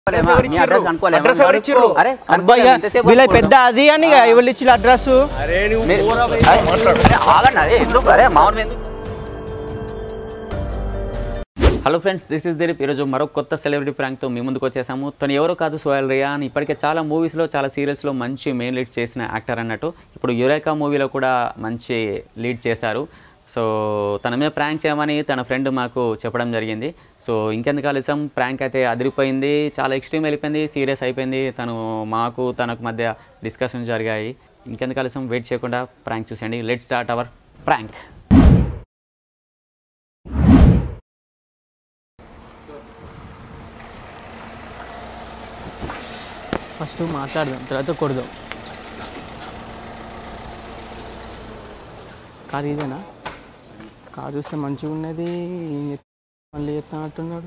ఎవరు మీ ఇచ్చిర్రు? Address కనుక్కోలేమా? Address ఎవరు ఇచ్చిర్రు? అరే అబ్బాయి కనుక్కోలేము, ఎంతసేపు వీళ్ళ కనుక్కోలేము? పెద్ద అది అని ఇక ఎవరు ఇచ్చిన అడ్రస్ అరే నువ్వు మీరు- పోరా భయ్, అరే, మాట్లాడు అరే, ఆగండి అరే ఎందుకు అరే మామూలు ఎందుకు hello friends this is Dileep ఈరోజు మరో కొత్త సెలబ్రిటీ ప్రాంక్తో మీ ముందుకు వచ్చేసాము తను ఎవరో కాదు సోయల్ రియాన్ ఇప్పటికే చాలా మూవీస్లో చాలా సీరియల్స్లో మంచి మెయిన్ లీడ్ చేసిన యాక్టర్ అన్నట్టు ఇప్పుడు యురేకా మూవీలో కూడా మంచి లీడ్ చేశారు సో తన మీద ప్రాంక్ చేయమని తన ఫ్రెండ్ మాకు చెప్పడం జరిగింది సో ఇంకెందుకు ఆలస్యం ప్రాంక్ అయితే అదిరిపోయింది చాలా ఎక్స్ట్రీమ్ వెళ్ళిపోయింది సీరియస్ అయిపోయింది తను మాకు తనకు మధ్య డిస్కషన్ జరిగాయి ఇంకెందుకు ఆలస్యం వెయిట్ చేయకుండా ప్రాంక్ చూసేయండి let start our prank first మాట్లాడదాం తర్వాత కొడదాం కారు ఇదేనా కారు చూస్తే మంచిగా ఉన్నది ఏం చెప్- మళ్ళీ చెప్తానట్టున్నాడు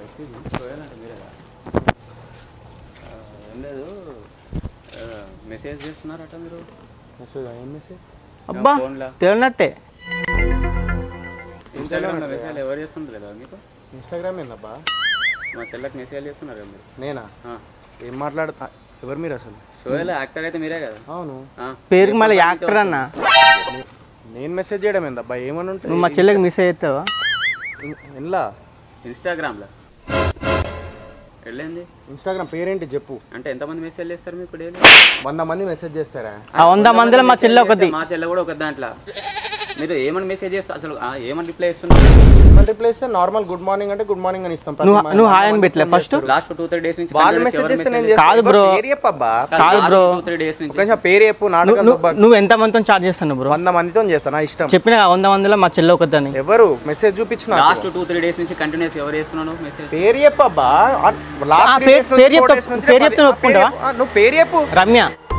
ఏం లేదు మెసేజ్ చేస్తున్నారట మీరు మెసేజ్ ఏం మెసేజ్ అబ్బా ఫోన్లో. తెలియనట్టే ఇన్స్టాగ్రామ్లో మెసేజ్ ఎవరు చేస్తుంటారు కదా మీకు ఇన్స్టాగ్రామ్ ఏందబ్బా మా చెల్లెకి మెసేజ్ చేస్తున్నారు కదా మీరు నేనా ఆ. ఏం మాట్లాడుతా ఎవరు మీరు అసలు షోలో యాక్టర్ అయితే మీరే కదా అవును ఆ. పేరుకి మళ్ళీ యాక్టర్ అన్న నే- నేను మెసేజ్ చేయడం ఏందబ్బా ఏమని ఉంటుంది నువ్వు మా చెల్లెకి మిస్ అవుతావా ఎన్లా ఇన్స్టాగ్రామ్లో వెళ్ళింది ఇన్స్టాగ్రామ్ పేరేంటి చెప్పు అంటే ఎంతమంది మెసేజ్ చేస్తారు మీకు డైలీ వంద మంది మెసేజ్ చేస్తారా ఆ వంద మందిలో మా చెల్లె ఒకటి మా చెల్లె కూడా ఒక దాంట్లో మీరు ఏమని మెసేజ్ చేస్తారు అసలు ఆ, ఏమని రిప్లై ఇస్తున్నారు ఏమని రిప్లై ఇస్తే నార్మల్ గుడ్ మార్నింగ్ అంటే గుడ్ మార్నింగ్ అని ఇస్తాం ప్రతి నువ్వు మా- నువ్వు హాయ్ అని పెట్టలే first last two three days నుంచి వాళ్ళు continuous మెసేజ్ ఎవరు చేస్తే నేను message చేస్తా. కాదు ఎవరు bro. పేరు చెప్పబ్బా కాదు last bro. two three days నుంచి ఒక నిమిషం పేరు చెప్పు నువ్వు నాటకాలు నువ్వు- నువ్వు ఎంత మందితో చార్జ్ చేస్తాను బ్రో వంద మందితో చేస్తా నా ఇష్టం చెప్పిన కదా, వంద మందిలో మా చెల్లె ఒకదని ఎవరు మెసేజ్ చూపించిన లాస్ట్ టూ త్రీ డేస్ నుంచి కంటిన్యూస్ ఎవరు చేస్తున్నాను మెసేజ్ పేరు చెప్పబ్బా ఆ, లాస్ట్ పేరు- పేరు చెప్తా- పేరు చెప్తే ఒప్పుకుంటావా? నువ్వు పేరు చెప్పు రమ్య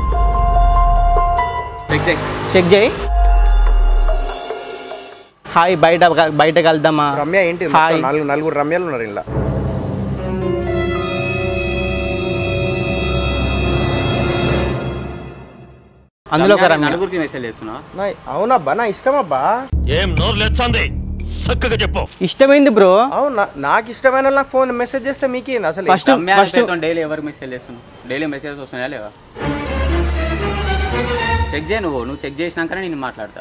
చెక్ చెక్ చెక్ చేయి హాయ్ బయట బయటకు వెళ్దామా రమ్య ఏంటి హాయ్. మొత్తం నలుగురు నలుగురు రమ్యలు ఉన్నారు ఇలా అందులో ఒక రమ్య నలుగురికి మెసేజ్ చేస్తున్నా నా అవునబ్బా నా ఇష్టం అబ్బా ఏం నోరు లేచంది చక్కగా చెప్పు ఇష్టమైంది బ్రో అవును నా- నాకు ఇష్టమైన వాళ్ళు నాకు ఫోన్ మెసేజ్ చేస్తే మీకేంది అసలు ఫస్ట్ రమ్య ఫస్ట్ డైలీ ఎవరు మెసేజ్ చేస్తున్నావు డైలీ మెసేజ్ వస్తున్నాయా లేవా చెక్ చేయి నువ్వు నువ్వు చెక్ చేసినాకనే నేను మాట్లాడతా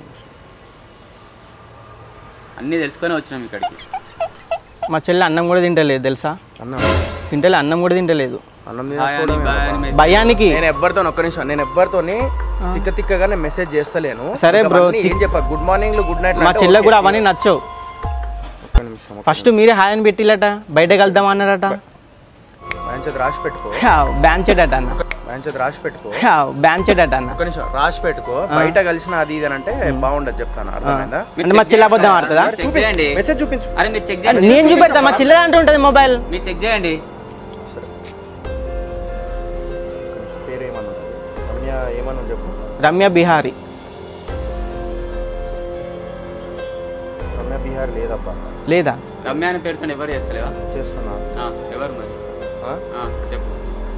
అన్నీ తెలుసుకొని వచ్చినాం ఇక్కడికి మా చెల్లి అన్నం కూడా తింటలేదు తెలుసా అన్న తింటలే అన్నం కూడా తింటలేదు అన్నం హాయ్ అని, తినకపోవడమే బాయ్ అని అబ్బా. message. భయానికి నేను ఎవ్వరితో ఒక్క నిమిషం నేను ఎవ్వరితోని తిక్క తిక్కగా నేను మెసేజ్ చేస్తలేను సరే ఇంకా bro, అవన్నీ ఏం చెప్పా గుడ్ మార్నింగ్ గుడ్ నైట్ మా చెల్లె కూడా అవన్నీ నచ్చవు ఒక్క నిమిషం ఒక్క ఫస్ట్ మీరే హాయ్ అని పెట్టిల్లట బయటకు వెళ్దాం అన్నారట బ్యాన్ చేతి రాసి పెట్టుకో బ్యాన్ చెడట అన్న బ్యాన్ చేతి రాసి పెట్టుకో బ్యాన్ చెడట అన్న ఒక్క నిమిషం రాసి పెట్టుకో బయట కలిసిన అది ఇది అని అంటే బాగుండదు చెప్తాను అర్థమైందా మీరు అంటే మా check చెల్లి చేయండి. అబద్ధం ఆడుతుందా check చేయండి మెసేజ్ చూపించు అరే మీరు చెక్ చేయండి నేను చూపెడతా మా చెల్లె అంటూ ఉంటుంది మొబైల్ మీరు చెక్ చేయండి ఒక్క నిమిషం పేరు ఏమన్నా రమ్య ఏమన్నా చెప్పు రమ్య బిహారీ రమ్య బీహార్ లేదబ్బా లేదా రమ్య అని పేరుతో ఎవరు చేస్తలేవా చేస్తున్నా ఆ, ఎవరు మరి ఆ? ఆ, చెప్పు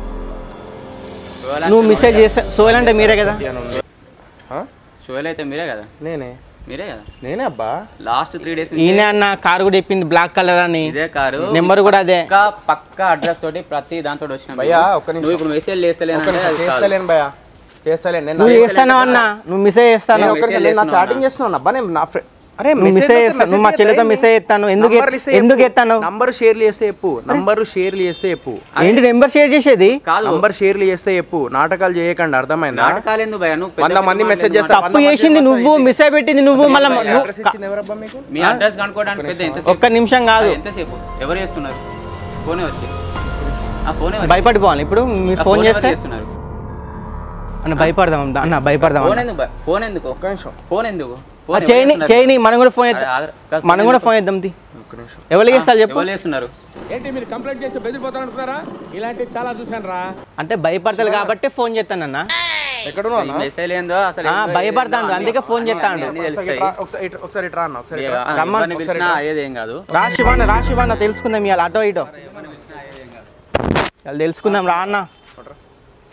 నువ్వు మెసేజ్ చేస్తా సోయల్ అంటే మీరే కదా అని ఉంది. ఆ? షోయల్ అయితే మీరే కదా నేనే మీరే కదా నేనే అబ్బా లాస్ట్ త్రీ డేస్ ఈయన అన్న కారు కూడా చెప్పింది బ్లాక్ కలర్ అని ఇదే కారు నెంబర్ కూడా అదే పక్కా పక్కా అడ్రస్ తోటి ప్రతి దాంతో వచ్చిన భయ్యా, ఒక్క నిమిషం. నువ్వు ఇప్పుడు మెసేజ్ చేస్తలేను ఒక్క నిమిషం, చేస్తలేను భయ చేస్తలేను నేను నువ్వు నా- చేస్తాను అన్న నువ్వు మిస్ చేస్తాను నేను ఒక్క నిమిషం, నేను నా చేస్తున్నావు చాటింగ్ చేస్తున్నాను అబ్బా నేను నా ఫ్రెండ్ అరే నువ్వు మిస్ చేస్తాను నువ్వు మా చెల్లెతో మిస్ చేస్తాను ఎందుకు ఎందుకు ఎత్తాను నంబర్ షేర్లు చేస్తే చెప్పు నంబర్ షేర్లు చేస్తే చెప్పు ఏంటి నెంబర్ షేర్ చేసేది కాదు నంబర్ షేర్లు చేస్తే చెప్పు నాటకాలు చేయకండి అర్థమైందా నాటకాలు ఎందుకు భయ నువ్వు పెద్ద వంద మంది పెద్ద మెసేజ్ మాటలు చేస్తా తప్పు చేసింది నువ్వు మిస్ అయిపెట్టింది నువ్వు మళ్ళీ అడ్రస్ ఇచ్చింది ఎవరబ్బా మీకు మీ అడ్రస్ కనుక్కోవడానికి పెద్ద ఎంతసేపు ఒక్క నిమిషం కాదు ఎంతసేపు ఎవరు చేస్తున్నారు ఫోనే వచ్చి ఆ ఫోనే వచ్చి భయపడిపోవాలి ఇప్పుడు మీరు ఆ ఫోన్ ఫోన్ ఎవరు చేస్తే చేస్తున్నారు అన్న భయపడదాం అన్న భయపడదాం ఫోన్ అన్న. ఎందుకు భయ- ఫోన్ ఎందుకు ఒక్క నిమిషం ఫోన్ ఎందుకు ఆ, ఫోన్ ఎవరు చేయని చేస్తున్నారు? చేయని మనం కూడా ఫోన్ అరే, చేద్దాం ఆగరా. కాదు, మనం ఫోన్ కూడా ఎందుకు? ఫోన్ చేద్దాం తి ఒక్క నిమిషం ఎవరికి చేస్తారు చెప్పు ఎవరు చేస్తున్నారు ఏంటి మీరు కంప్లైంట్ చేస్తే బెదిరిపోతారనుకున్నారా ఇలాంటివి చాలా చూశాను రా అంటే భయపడతారు కాబట్టి ఫోన్ చేస్తానన్న ఎక్కడున్నావు అన్న? మెసేజ్ ఏందో అసలు ఆ, ఏందో, భయపడతాండు, ఏందో అందుకే ఫోన్ అన్నీ- చేస్తాండు. అన్నీ ఒకసారి తెలుస్తాయి ఇట్రా, ఒకసారి ఇట్రా, ఒకసారి ఇట్రా అన్న ఒకసారి ఇట్రా. ఆ, రమ్మని ఎవరిని పిలిచినా అయ్యేది ఏం కాదు రాశి ఇవ్వన్న రాశి ఇవ్వన్న తెలుసుకుందాం ఇవాళ అటో ఇటో ఇవాళ తెలుసుకుందాం రా అన్న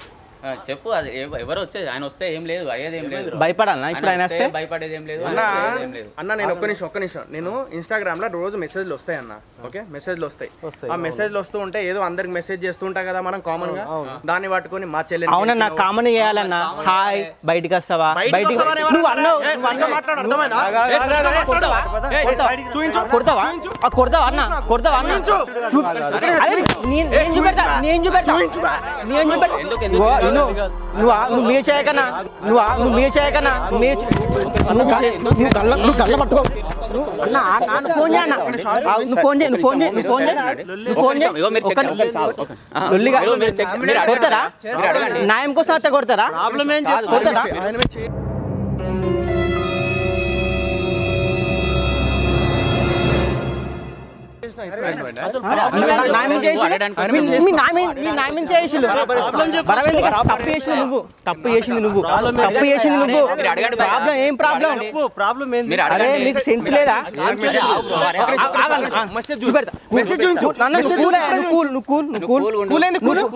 ఆ, చెప్పు అది ఎవ- ఎవరు వచ్చేది ఆయన వస్తే ఏం లేదు అయ్యేది ఏం లేదు భయపడాలా ఇప్పుడు ఆయన వస్తే భయపడేది ఏం లేదు అన్న ఆయన వచ్చేది ఏం లేదు అన్న నేను ఒక్క నిమిషం ఒక్క నిమిషం నేను ఇన్స్టాగ్రామ్ లో రోజు మెసేజ్లు వస్తాయి అన్న ఓకే మెసేజ్లు వస్తాయి ఆ మెసేజ్లు వస్తూ ఉంటే ఏదో అందరికి మెసేజ్ చేస్తూ ఉంటాం కదా మనం కామన్ గా దాన్ని పట్టుకొని మా చెల్లెని అవునన్నా కామన్ చేయాలన్నా హాయ్ బయటికి వస్తావా బయటికి నువ్వు అన్నావు నువ్వు అన్నావు కొడతావా? కొడతావా? కొడతావా ఆ, కొడతావా అన్న కొడతావా అన్న చూ- అరే, నేను నేను చూపెడతా నేను చూపెడతా నేను చూపెడతా ఎందుకు ఎందుకు ఓ, నువ్వు నువ్వు ఆ- నువ్వు మీరు చేయకనా నువ్వు ఆ- నువ్వు మీరు చేయకనా మీరు చే- నువ్వు గ- నువ్వు గల్ల నువ్వు గల్ల పట్టుకో నువ్వు అన్న ఆ- నాన్న ఫోన్ చేయ అన్న ఆ, నువ్వు ఫోన్ చేయి నువ్వు ఫోన్ చేయి నువ్వు ఫోన్ చేయి నువ్వు ఫోన్ చేయి ఇగో మీరు ఒక్క చెక్ నిమిషం. చేయండి. ఓకే. ఆ, లొల్లిగా ఇగో మీరు చెక్ మీరు అడగండి. కొడతారా మీరు అడగండి. న్యాయం కోసం వస్తే కొడతారా కాదు, కొడతారా న్యాయం చేసి మీ- మీ న్యాయం మీ న్యాయం చేసిళ్ళు బరవెందుకు తప్పు చేసింది నువ్వు తప్పు చేసింది నువ్వు తప్పు చేసింది నువ్వు మీరు అడగండి భయ్యా. ప్రాబ్లం ఏం ప్రాబ్లం ప్రాబ్లం ఏంది మీరు అరే అడగండి. నీకు సెన్స్ లేదా అరే, ఆగు, అరే, ఆగు. మెసేజ్ చూపెడతా మెసేజ్ చూపించు నన్ను మెసేజ్ చూడ నువ్వు కూల్ నువ్వు కూల్ నువ్వు కూల్ కూల్ ఉండు. కూల్ ఏంది కూల్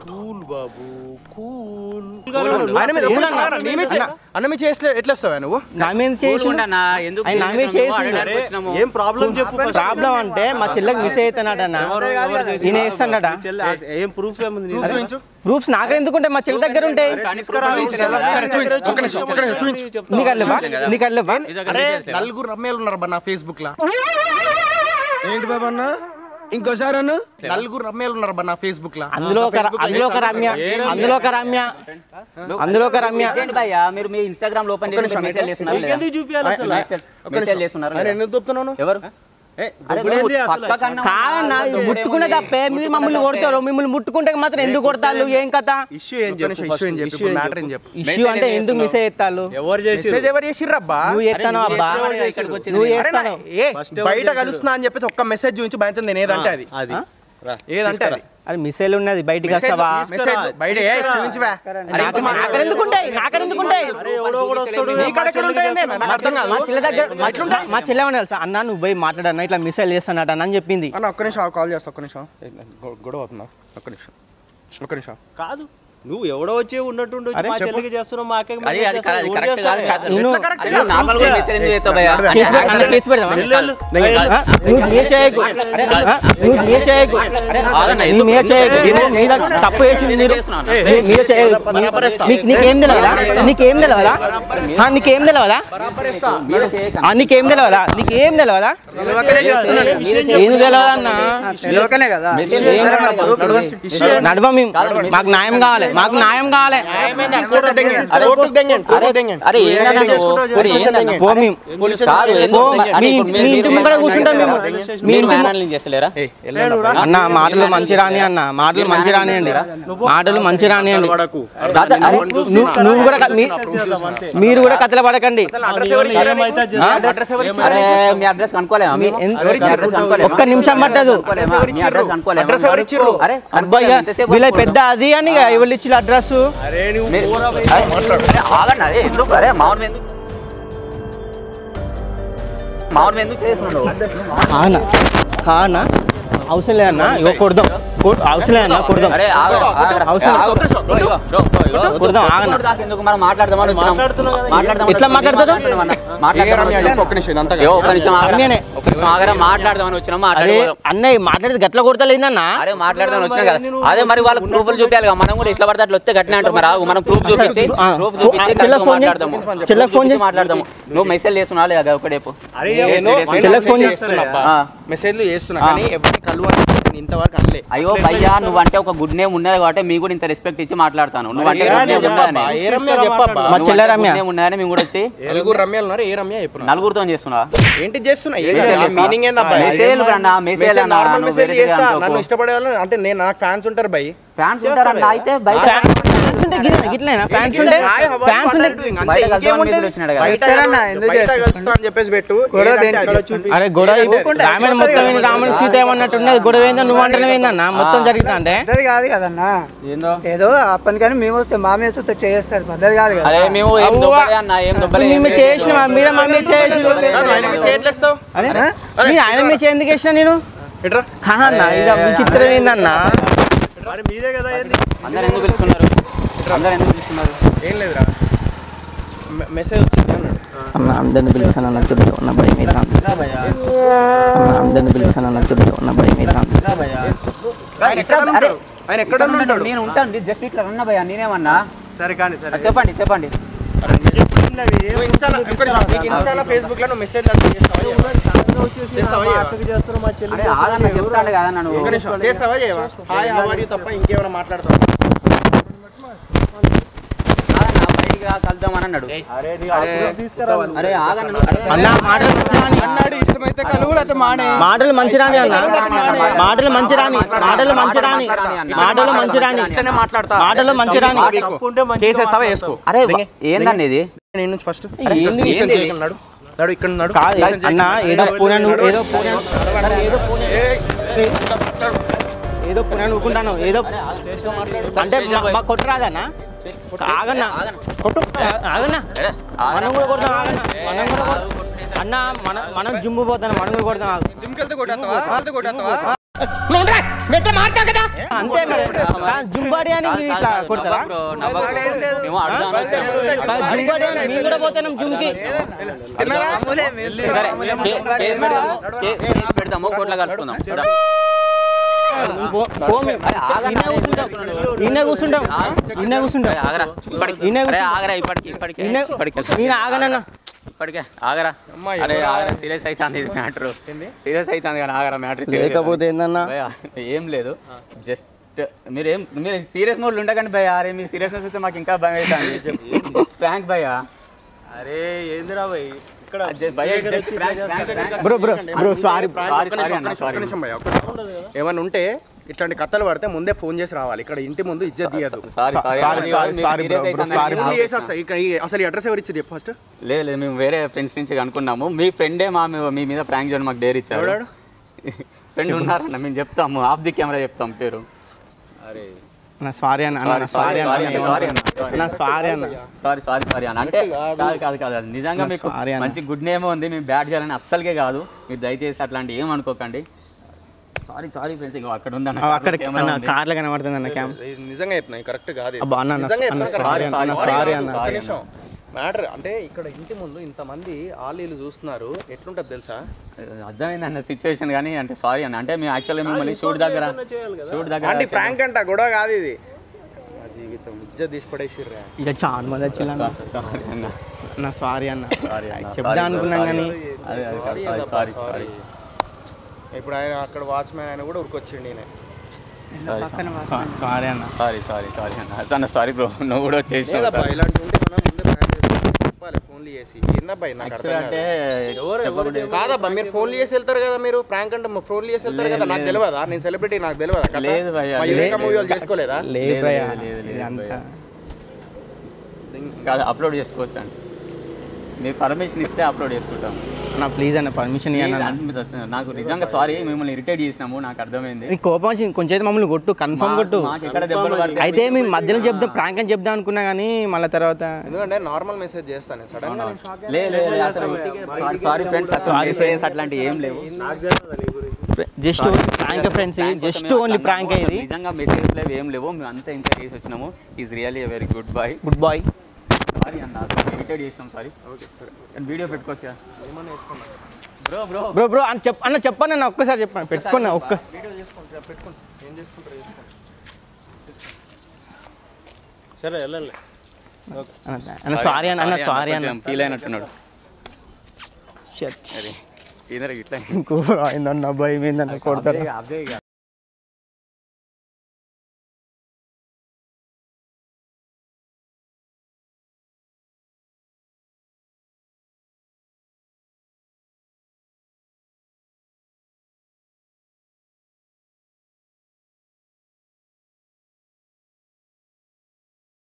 ఆయన మీద ఒక్క నిమిషం ఆగరా, నీ మీద చే- అన్న మీద చేస్తే ఎట్లా వస్తావా నువ్వు నా మీద చేసి కూల్గా అన్నా, ఎందుకు ఆయన నా మీద చేస్తున్నావు? చేసిండు. అడగడానికి వచ్చినాము. ఏం ప్రాబ్లం చెప్పు first. ప్రాబ్లం అంటే మా చెల్లెకి మిస్ అవుతున్నాడన్న ఎవరు- ఎవరు చేసిండ్రు? ఈయన వేస్తాడట చెల్లి, ఏం ప్రూఫ్ ఏముంది నీ దగ్గర? చూపించు ప్రూఫ్స్ నాకే ఎందుకుంటే మా చెల్లి దగ్గర ఉంటాయి కానీ ప్రూఫ్ చూపించలేదు కదా. సరే, చూపించు ఒక్క నిమిషం ఒక్క నిమిషం చూపించు నీకు అల్లవా నీకు అల్లవా ఇది ఒక అరే మెసేజ్ లేదు. నలుగురు రమ్యాలు ఉన్నారు బా నా ఫేస్బుక్ లో ఏంటి బాబు అన్న ఇంకోసారి అన్న నలుగురు రమ్యాలు ఉన్నారు బా నా ఫేస్బుక్ లో అందులో ఒక అందులో ఒక రమ్య అందులో ఒక రమ్య అందులో ఒక రమ్య చేయండి భయ్యా మీరు మీ ఇన్స్టాగ్రామ్ లో ఓపెన్ చేసి మెసేజ్ చేస్తున్నారు లేదా? ఎందుకు చూపియాలి అసలు మెసేజ్ మెసేజ్ చేస్తున్నారు ఆయన లేదా? ఎందుకు చెప్తున్నాను ఎవరు ఏ, అరే దొబ్బుడు ఏంది నువ్వు అసలు? పక్క కన్నా కాదన్నా ఇది ముట్టుకునే తప్పే మీరు మమ్మల్ని కొడతారు మిమ్మల్ని ముట్టుకుంటే మాత్రం ఎందుకు కొడతారు ఏం కథ ఇష్యూ ఏం ఒక్క చెప్పు నిమిషం first. ఇష్యూ ఏం చెప్పు ఇష్యూ ఏం మ్యాటర్ ఏం చెప్పు ఇష్యూ అంటే ఎందుకు మిస్ అయ్యేస్తాలు ఎవరు చేసి మెసేజ్ ఎవరు చేసిర్రబ్బా నువ్వు చేస్తాను నువ్వు అబ్బా చేస్తున్నావు కదా ఇక్కడికి వచ్చింది నువ్వు నేను. అరే నా- చేస్తాను ఏ First ఎవరు బయట చేసిర్రు? కలుస్తున్నా అని చెప్పేసి ఒక్క మెసేజ్ చూపించి బయట నేను ఏదంటే అది అది రా. ఏదంటే అది అది మిసైల్ ఉన్నది బయటికి వస్తావా మెసేజ్ బయట ఏ చూపించవా నాకెందుకు ఎందుకుంటాయి నాకెందుకు ఉంటాయి అరే ఎవడో ఒకడు వస్తాడు నీకాడ ఎక్కడ ఉంటాయండి? నాకు అర్థం కాదు. మా చెల్లె దగ్గర మా- మా చెల్లె ఏమన్నా తెలుసా అన్న నువ్వు పోయి మాట్లాడన్నా ఇట్లా మిసైల్ చేస్తానట అని చెప్పింది అన్న ఒక్క నిమిషం కాల్ చేస్తా ఒక్క నిమిషం ఏ, గొ- గొడవ అవుతుందా ఒక్క నిమిషం ఒక్క నిమిషం కాదు నువ్వు ఎవడో వచ్చి ఉన్నట్టుండి వచ్చి మా చెల్లికి చేస్తున్నావు మా అక్కకి అది అది చేస్తున్నావు. కరెక్ట్ ఎవరు కరెక్ట్ కాదు చేస్తారు? కాదు. నేను- అది నువ్వు నార్మల్ గా మెసేజ్ ఎందుకు చేస్తావు భయ్యా? కేసు పెడదాం, అన్న కేసు పెడదాం వెళ్ళు, వెళ్ళు. ఆ, నువ్వు నీ చేయకు ఆ, నువ్వు నీ చేయకు ఆగన్నా, నీ ఎందుకు- మీద చేయకు ఎందుకు- నీ దగ్గర తప్పు చేసింది ఎందుకు మీరు చేస్తున్నావు? నీ- మీద చేయకు నీకు నీకేం తెలియదా నీకేం తెలియదా ఆ, నీకేం తెలియదా మీరు చేయకండి. ఆ, నీకేం తెలియదా నీకేం తెలియదా ఏం తెలియదా అన్న మెసేజ్ ఏం చేస్తావు కదా. నడవ మేము మాకు న్యాయం కావాలి మాకు న్యాయం కావాలి అరే ఏందన్నా నువ్వు? మరి ఏందన్నా? పో మేము కాదు, పో, ఎందుకు? అరే మీ ఇప్పుడు మీ మీరు- ఇంటి ముంగడ కూర్చుంటాం మేము మీ మీరు ఇంటి ము- మేనల్ని చేస్తలేరా అన్న మాటలు మంచి రాని అన్న మాటలు మంచి రానియండి మాటలు మంచి రానియండి దాదా, అరే, నువ్వు నువ్వు కూడా క- మీ- మీరు కూడా కథలు పడకండి ఏమైతే అది ఆ? అరే మీ అడ్రస్ కనుక్కోలేమా మీ మేము? ఎన్- మీ అడ్రస్ కనుక్కోలేమా? ఒక్క నిమిషం పట్టదు కనుక్కోలేమా? మీ అడ్రస్ కనుక్కోలేమా? అడ్రస్ ఎవరు ఇచ్చిర్రు? అరే అబ్బాయి ఎంతసేపు వీళ్ళ కనుక్కోను? పెద్ద అది అని ఇక ఎవరు ఇచ్చిన అడ్రస్ అరే నువ్వు మీరు- పోరా బయట. అరే, ఆగండి అరే ఎందుకు అరే మామూలు ఎందుకు మామూలు ఎందుకు చేస్తున్నాడు కానా కానా అవసరం లేదన్నా ఇగో కొడదాం కొ- అవసరం లేదన్నా కొడదాం అరే ఆగరా ఆగరా అవసరం. ఆగు. బ్రో, ఇగో, బ్రో, బ్రో, ఇగో, కొడదాం, వద్దు, ఆగండి. కొట్టుకోడు దాకా ఎందుకు మనం మాట్లాడదామని వచ్చినాం. మాట్లాడుతున్నావు కదా, మాట్లాడదామని ఎట్లా వచ్చినాం. మాట్లాడతారు? మాట్లాడదామన్నా. మాట్లాడదామని వచ్చినాం. ఒక్క నిమిషం ఇదంతా ఏ, ఒక్క నిమిషం ఆగరా అన్ననే. ఒక్క నిమిషం ఆగరా మాట్లాడదామని వచ్చినాం అరే మాట్లాడదాం అన్నయ్య మాట్లాడేది గట్ల కొడతలేదన్నా అరే మాట్లాడదామని వచ్చినా కదా అదే మరి వాళ్ళకి ప్రూఫ్లు చూపించాలి కదా మనం కూడా ఎట్లా పడితే అట్లా వస్తే గట్టిన అంటారు మరి ఆగు, మనం ప్రూఫ్ చూపించి ఆ, ప్రూఫ్ ఫో- చూపించి ఆ, చెల్లె కరెక్ట్గా ఫోన్ చేయి. మాట్లాడదాము చెల్లె ఫోన్ చేయి. చూపించి మాట్లాడదాము నువ్వు మెసేజ్ చేస్తున్నా లేదా ఒకటేపు అరే నేను చెల్లె ఫోన్ చేస్తున్నా అబ్బా. ఆ. మెసేజ్లు చేస్తున్నా కానీ ఎవరిని కలువని ఇంతవరకు అనలే అయ్యో భయ్యా నువ్వు అంటే ఒక గుడ్ నేమ్ ఉన్నది కాబట్టి మీకు కూడా ఇంత రెస్పెక్ట్ ఇచ్చి మాట్లాడతాను నువ్వు అంటే good name ఉన్నదని. ఏ రమ్య చెప్పబ్బా మా చెల్లె నువ్వు అంటే రమ్య. good name ఉన్నదని మేము కూడా వచ్చి నలుగురు రమ్యాలు ఉన్నారు ఏ రమ్య చెప్పు నాకు. నలుగురితో చేస్తున్నా ఏంటి చేస్తున్నా మెసేజ్ మీనింగ్ ఏందబ్బా మెసేజ్ అన్న మెసేజ్ అన్న నార్మల్ నువ్వు మెసేజ్ వేరే చేస్తా దాంట్లో నన్ను ఇష్టపడే వాళ్ళు అంటే నేను నాకు ఫ్యాన్స్ ఉంటారు బై ఫ్యాన్స్ ఉంటారన్న అయితే బయట ఫ్యాన్స్ ఉంటే గిట్ల- గిట్లేనా ఫ్యాన్స్ ఉంటే ఫ్యాన్స్ ఉంటే బయట కలుద్దామని మెసేజ్ వచ్చినాడు కదా బయట కలుస్తా అని చెప్పేసి పెట్టు ఏంటంటే అక్కడ చూపి అరే గొడవ రామాయణ మొత్తం ఏంటి రాముడు సీత ఏమన్నట్టున్నది గొడవ ఏందో నువ్వు అంటనే ఏందన్నా మొత్తం జరుగుతా అంటే పద్ధతి కాదు కదన్నా ఏందో ఏదో అప్పని కానీ మేము వస్తే మా మీద వస్తే చేస్తారు పద్ధతి కాదు కదా అరే మేము ఏం అవ్వ. దొబ్బలే అన్న ఏం దొబ్బలే ఏం మేము లేదు. చేసిన మీరే మా మీద చేసి చేయట్లేస్తావు అరే మీరు ఆయన మీద ఎందుకు వేసిన నేను ఎట్రా కాదన్నా ఇది విచిత్రం ఏందన్నా మరి మీరే కదా ఏంది అందరు ఎందుకు పిలుస్తున్నారు అందరు ఎందుకు తీసుకున్నారు ఏం లేదురా మె- మెసేజ్ వచ్చింది అన్నాడు అన్న అందరిని పిలిచాను అన్న చెప్తే ఉన్న భయం మీద అన్న అందరిని పిలిచాను అన్న చెప్తే ఉన్న భయం మీద ఆయన ఎక్కడ ఉంటాడు ఆయన ఎక్కడ ఉంటాడు నేను ఉంటాను జస్ట్ ఇట్లా రన్న భయ్యా నేనేమన్నా సరే కానీ సరే అది చెప్పండి చెప్పండి నువ్వు ఇన్స్టాలో ఒక్క నిమిషం. నీకు ఇన్స్టాలో ఫేస్బుక్ లో నువ్వు మెసేజ్ చేస్తావా చేయవా? చేస్తావా చేయవా? అరే ఆగన్న చెప్తాను కదా నన్ను ఒక్క నిమిషం. చేస్తావా చేయవా హాయ్ హౌ ఆర్ యూ తప్ప ఇంకేమైనా మాట్లాడతావా ఆగన్న బయటికి రా కలుద్దాం అని అన్నాడు అరే ఆగన్న నువ్వు- అరే, అన్న మాటలు మంచిరాని అన్నాడు ఇష్టమైతే కలువు లేకపోతే మానే మాటలు మంచిరాని అన్న మాటలు మంచిరాని మాటలు మంచిరాని మాటలు మంచిరాని ఇట్లనే మాట్లాడతా మాటలు మంచిరాని చేసేస్తావా వేసుకో అరే ఏందండి ఇది నేను నుంచి ఫస్ట్ ఏంది ఏంది ఇది? ఉన్నాడు నాడు ఇక్కడ ఉన్నాడు కాదు అన్న ఏదో పూనను ఏదో పూనను ఏదో పూనను ఏదో పూనను ఊరుకుంటాను ఏదో అంటే మా- మా కొట్టరాదన్నా ఆగన్నా కొట్టు ఆగన్నా అరే, మనం కూడా కొడతాం ఆగన్నా మనం కూడా కొడతాం. అన్న మనం మనం జిమ్ పోతాం మనం కూడా కొడతాం ఆగు. అంతే మరి జిమ్ బాడీ అని మీరు ఇట్లా కొడతారా బ్రో నవ్వకు బ్రో. మేము అడుగుదాం అని వచ్చాము. జిమ్ బాడీ అని మేము కూడా పోతున్నాం జిమ్ కి సరే కే- కేసు పెడదాము కే- కేసు పెడదాము కోర్టులో కలుసుకుందాం పో- పో మేము. ఇన్నే కూర్చుంటాం ఇన్నే కూర్చుంటాం ఇన్నే కూర్చుంటాం అరే, ఆగరా ఇప్పటికి ఈయన అరే ఆగరా ఇప్పటికి ఇప్పటికే ఇన్నే ఇప్పటికే నేను ఆగనన్నా ఇప్పటికే ఆగరా అరే ఆగరా సీరియస్ అవుతుంది ఇది మ్యాటర్ సీరియస్ అవుతుంది కానీ ఆగరా మ్యాటర్ లేకపోతే ఏందన్నా భయ్యా, ఏం లేదు జస్ట్ మీరు ఏం మీరు సీరియస్ మోడ్లు ఉండకండి భయ్యా అరే మీ సీరియస్నెస్ వస్తే మాకు ఇంకా భయం అవుతుంది ప్రాంక్ భయ్యా అరే ఏందిరా భయ్ ఇక్కడ జస్ట్ భయ్యా just prank, prank, prank. Bro bro bro sorry sorry sorry అన్న సారీ ఒక్క నిమిషం భయ్యా, ఒక్క నిమిషం. ఏమన్నా ఉంటే ఇట్లాంటి కథలు పడితే ముందే ఫోన్ చేసి రావాలి ఇక్కడ ఇంటి ముందు ఇజ్జత్ తీయద్దు sorry sorry Sorry, sorry, sorry, bro, bro, sorry, phone చేసి వస్తాయి. ఇక్కడ ఈ- అసలు అడ్రస్ ఎవరు ఇచ్చారు చెప్పు ఫస్ట్ లేదు లేదు మేము వేరే ఫ్రెండ్స్ నుంచి అనుకున్నాము మీ ఫ్రెండే మా మీ- మీ మీద ప్రాంక్ చేయడం మాకు డేర్ ఇచ్చారు ఎవడాడు? ఫ్రెండ్ ఉన్నారన్న మేము చెప్తాము ఆఫ్ ది కెమెరా చెప్తాం పేరు అరే అన్న సారీ అన్న అన్న Sorry, సారీ sorry, అన్న sorry అన్న, sorry. అన్న సారీ అన్న సారీ సారీ సారీ అన్న అంటే కాదు కాదు కాదు అది నిజంగా మీకు sorry అన్న. మంచి గుడ్ నేమ్ ఉంది మేము బ్యాట్ చేయాలని అస్సలకే కాదు మీరు దయచేసి అట్లాంటి ఏం అనుకోకండి సారీ సారీ ఫ్రెండ్స్ ఇగో అక్కడ ఉంది అన్న అక్కడ కెమెరా అన్న ఉంది. కార్లో కనబడుతుంది అన్న క్యామ్ ఇది నిజంగా చెప్తున్నా కరెక్ట్ కాదు ఇది. అబ్బా అన్న అన్న నిజంగా అన్న చెప్తున్నా సారీ correct. అన్న sorry, సారీ sorry అన్న ఒక్క sorry నిమిషం మ్యాటర్ అంటే ఇక్కడ ఇంటి ముందు ఇంతమంది ఆలీలు చూస్తున్నారు ఎట్లుంటది తెలుసా అర్థమైంది అన్న సిచ్యువేషన్ కానీ అంటే సారీ అన్న అంటే మేము యాక్చువల్లీ మిమ్మల్ని షూట్ దగ్గర షూట్ దగ్గర అంటే ప్రాంక్ అంట గొడవ కాదు ఇది నా జీవితం ఇజ్జత్ తీసి పడేసిర్రా ఇక చాలా మంది వచ్చింది అన్న సారీ అన్న అన్న సారీ అన్న సారీ అన్న చెప్దా అనుకున్నాం కానీ అదే అదే సారీ సారీ సారీ ఇప్పుడు ఆయన అక్కడ వాచ్మెన్ ఆయన కూడా ఉరికొచ్చిండు ఈయన సారీ అన్న సారీ సారీ సారీ అన్న అన్న సారీ బ్రో నువ్వు కూడా వచ్చేసి లేదబ్బా ఇలాంటి ఉంటే మనం ముందే ప్లాన్ చేసుకొని చెప్పాలి ఫోన్లు చేసి ఏందబ్బా ఇది నాకు అర్థం అంటే కాదు. చెప్పకుండా కాదబ్బా మీరు ఫోన్లు చేసి వెళ్తారు కదా మీరు ప్రాంక్ అంటే ఫోన్లు చేసి వెళ్తారు కదా నాకు తెలియదా నేను సెలబ్రిటీ నాకు తెలియదా కథ? లేదు భయ్యా, మా లేదు. యురేకా మూవీ వాళ్ళు చేసుకోలేదా లేదు లేదు, భయ్యా. లేదు, లేదు, ఇది అంతా భయ్యా. కాదు అప్లోడ్ చేసుకోవచ్చు అండి మీరు పర్మిషన్ ఇస్తే అప్లోడ్ చేసుకుంటాం అన్న ప్లీజ్ అన్న పర్మిషన్ ఇవ్వండి అన్న అనిపిస్తుంది. నాకు నిజంగా సారీ మిమ్మల్ని ఇరిటేట్ చేసినాము నాకు అర్థమైంది నీకు కోపం వచ్చింది కొంచెం అయితే మమ్మల్ని కొట్టు కన్ఫర్మ్ కొట్టు మాకు ఎక్కడ దెబ్బలు పడతాయి? అయితే మేము మధ్యలో చెప్దాం ప్రాంక్ అని చెప్దాం అనుకున్నా కానీ మళ్ళీ తర్వాత ఎందుకంటే నార్మల్ మెసేజ్ చేస్తాను సడన్ గా నేను షాక్ లే లే, లే, అసలు sorry sorry friends sorry friends అట్లాంటివి ఏం లేవు just prank friends just only prank ఇది నిజంగా మెసేజ్ లేవు ఏం లేవు మేము అంతా ఇంకా చేసి వచ్చినాము is really very good boy good boy sorry అన్న ఇరిటేట్ చేసినాం సారీ వీడియో పెట్టుకోవచ్చా బ్రో బ్రో బ్రో బ్రో అని చెప్ అన్న చెప్పన్న అన్న ఒక్కసారి చెప్పాను పెట్టుకున్నా ఒక్క సరే వెళ్ళండి అన్న, అన్న సారీ అన్న అన్న సారీ అన్న ఫీల్ అయినట్టున్నాడు Shit. ఇద్దరు ఇట్లా ఇంకో అయిందన్న భయం ఏందన్న కొడతారు అదే ఇక